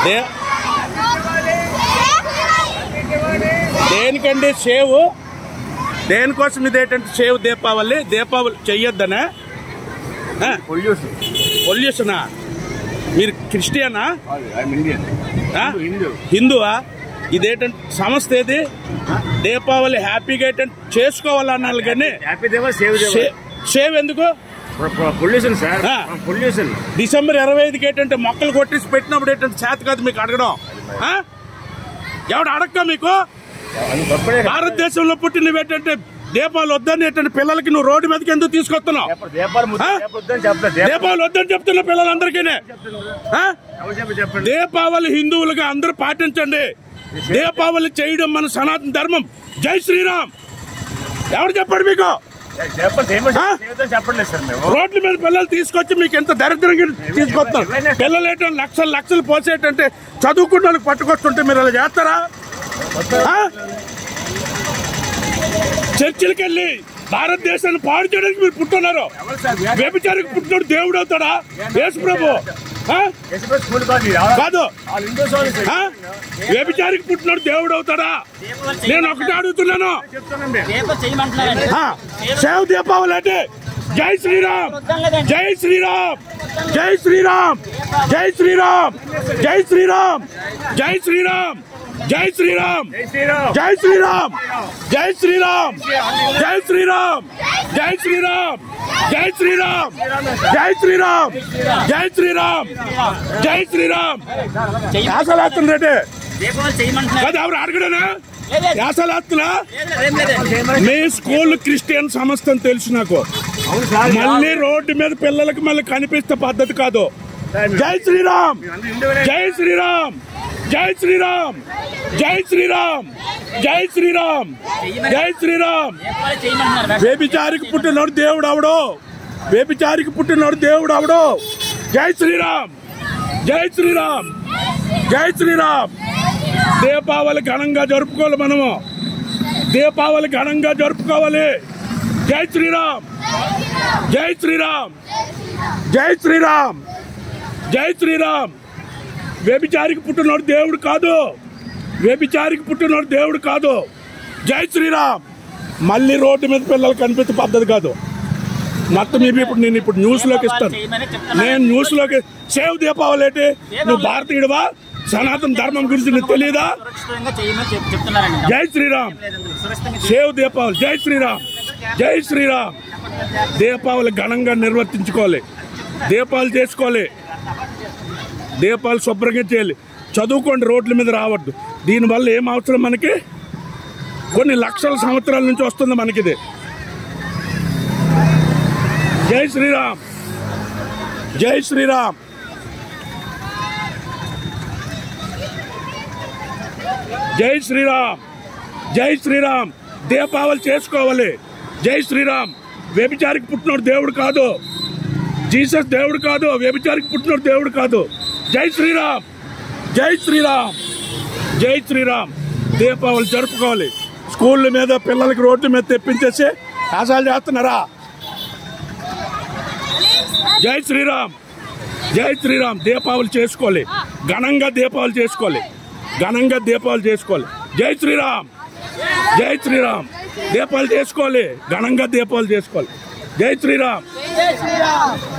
They- దేనికండి save దేనికోసం ఇదేంటంటే సేవ్ దీపావళి దీపావళి చెయ్యొద్దనా పొల్యూషన్ పొల్యూషనా మీరు క్రిస్టియనా ఐఎమ్ ఇండియన్ ఆ? హిందూ హిందువా ఇదేంటంటే సంస్థ ఏది దీపావళి హ్యాపీగా ఏంటంటే చేసుకోవాలన్నారు కానీ హ్యాపీ దేవా సేవ్ సే- సేవ్ ఎందుకు పొల్యూషన్ సార్ ఆ. పొల్యూషన్ డిసెంబర్ ఇరవై ఐదుకి ఏంటంటే మొక్కలు కొట్టేసి పెట్టినప్పుడు ఏంటంటే చేత కాదు మీకు అడగడం ఆ? ఎవడు అడక్క మీకు అది తప్పడే కదా. భారతదేశంలో పుట్టినవి ఏంటంటే దీపాలు వద్దని ఏంటంటే పిల్లలకి నువ్వు రోడ్డు మీదకి ఎందుకు తీసుకొస్తున్నావు దీపాలు- దీపాలు ముద్దు ఆ? చెప్పొద్దని చెప్తా దీపాలు దీపాలు వద్దని చెప్తున్న పిల్లలందరికీ ఆ? ఎవరు చెప్పి చెప్పండి దీపావళి హిందువులుగా అందరూ పాటించండి దీపావళి చేయడం మన సనాతన ధర్మం జై శ్రీరామ్ ఎవరు చెప్పాడు మీకు దీపాలు చేయమని ఆ? చేయొద్దని చెప్పట్లేదు సార్ మేము రోడ్ల మీద పిల్లలు తీసుకొచ్చి మీకు ఎంత దరిద్రంగా తీసుకొస్తారు పిల్లలు ఏంటంటే లక్షలు లక్షలు పోసేటంటే చదువుకున్న వాళ్ళకి పట్టుకొస్తుంటే మీరు అలా చేస్తారా ఆ? చర్చిలకి వెళ్ళి భారతదేశాన్ని పాడు చేయడానికి మీరు పుట్టున్నారు ఎవరు సార్ వ్యభిచారికి పుట్టినోడు దేవుడు అవుతాడా యేసు ప్రభు ఆ? ఎస్ఎస్ స్కూల్ కాదు ఇది. వాళ్ళ- కాదు వాళ్ళ హిందూస్ వాళ్ళు సార్. ఆ? వ్యభిచారికి పుట్టినోడు దేవుడు అవుతాడా నేను ఒకటే అడుగుతున్నాను చెప్తున్నాం మేము. పేపర్ చేయమంటున్నారండి ఆ, సేవ్ దీపావళి అంటే జై శ్రీరామ్ జై శ్రీరామ్ జై శ్రీరామ్ జై శ్రీరామ్ జై శ్రీరామ్ జై శ్రీరామ్ జై శ్రీరామ్ జై శ్రీరామ్ జై శ్రీరామ్ జై శ్రీరామ్ జై శ్రీరామ్ జై శ్రీరామ్ జై శ్రీరామ్ జై శ్రీరామ్ జై శ్రీరామ్ జై శ్రీరామ్ యాసలేస్తుందంటే పేపర్ చేయమంటున్నారు అది ఎవరు అడగడనా యాసలేస్తున్నా ఏం లేదండి మీ స్కూల్ క్రిస్టియన్ సంస్థ అని తెలుసు నాకు అవును సార్ మళ్ళీ రోడ్డు మీద పిల్లలకి మళ్ళీ కనిపిస్తే పద్ధతి కాదు జై శ్రీరామ్ అందరూ హిందువులే. జై శ్రీరామ్ జై శ్రీరామ్ జై శ్రీరామ్ జై శ్రీరామ్ జై శ్రీరామ్ పేపర్ చేయమంటున్నారు వ్యభిచారికి పుట్టినోడు దేవుడు అవడు వ్యభిచారికి పుట్టినోడు దేవుడు అవడు జై శ్రీరామ్ జై శ్రీరామ్ జై శ్రీరామ్ దీపావళి ఘనంగా జరుపుకోవాలి మనము దీపావళి ఘనంగా జరుపుకోవాలి జై శ్రీరామ్ జై శ్రీరామ్ జై శ్రీరామ్ జై శ్రీరామ్ వ్యభిచారికి పుట్టినోడు దేవుడు కాదు వ్యభిచారికి పుట్టినోడు దేవుడు కాదు జై శ్రీరామ్ మళ్ళీ రోడ్డు మీద పిల్లలు కనిపించే పద్ధతి కాదు మొత్తం ఇవి ఇప్పుడు నేను ఇప్పుడు న్యూస్ లోకి ఇస్తాను చేయమని చెప్తున్నారు నేను న్యూస్ లోకి సేవ్ దీపావళి ఏంటి నువ్వు భారతీయుడివా సనాతన ధర్మం గురించి నీకు తెలియదా సురక్షితంగా చేయమని చెప్- చెప్తున్నారండి జై శ్రీరామ్ లేదండి సురక్షితంగా సేవ్ దీపావళి జై శ్రీరామ్ జై శ్రీరామ్ దీపావళి ఘనంగా నిర్వర్తించుకోవాలి దీపాలు చేసుకోవాలి దీపాలు శుభ్రంగా చేయాలి చదువుకోండి రోడ్ల మీద రావద్దు దీనివల్ల ఏం అవసరం మనకి కొన్ని లక్షల సంవత్సరాల నుంచి వస్తుంది మనకిది జై శ్రీరామ్ జై శ్రీరామ్ జై శ్రీరామ్ జై శ్రీరామ్ దీపావళి చేసుకోవాలి జై శ్రీరామ్ వ్యభిచారికి పుట్టినోడు దేవుడు కాదు జీసస్ దేవుడు కాదు వ్యభిచారికి పుట్టినోడు దేవుడు కాదు జై శ్రీరామ్ జై శ్రీరామ్ జై శ్రీరామ్ దీపావళి జరుపుకోవాలి స్కూళ్ళ మీద పిల్లలకి రోడ్ల మీద తెప్పించేసి ఆశాలు చేస్తున్నారా జై శ్రీరామ్ జై శ్రీరామ్ దీపావళి చేసుకోవాలి ఘనంగా దీపావళి చేసుకోవాలి ఘనంగా దీపావళి చేసుకోవాలి జై శ్రీరామ్ జై శ్రీరామ్ దీపాలు చేసుకోవాలి ఘనంగా దీపాలు చేసుకోవాలి జై శ్రీరామ్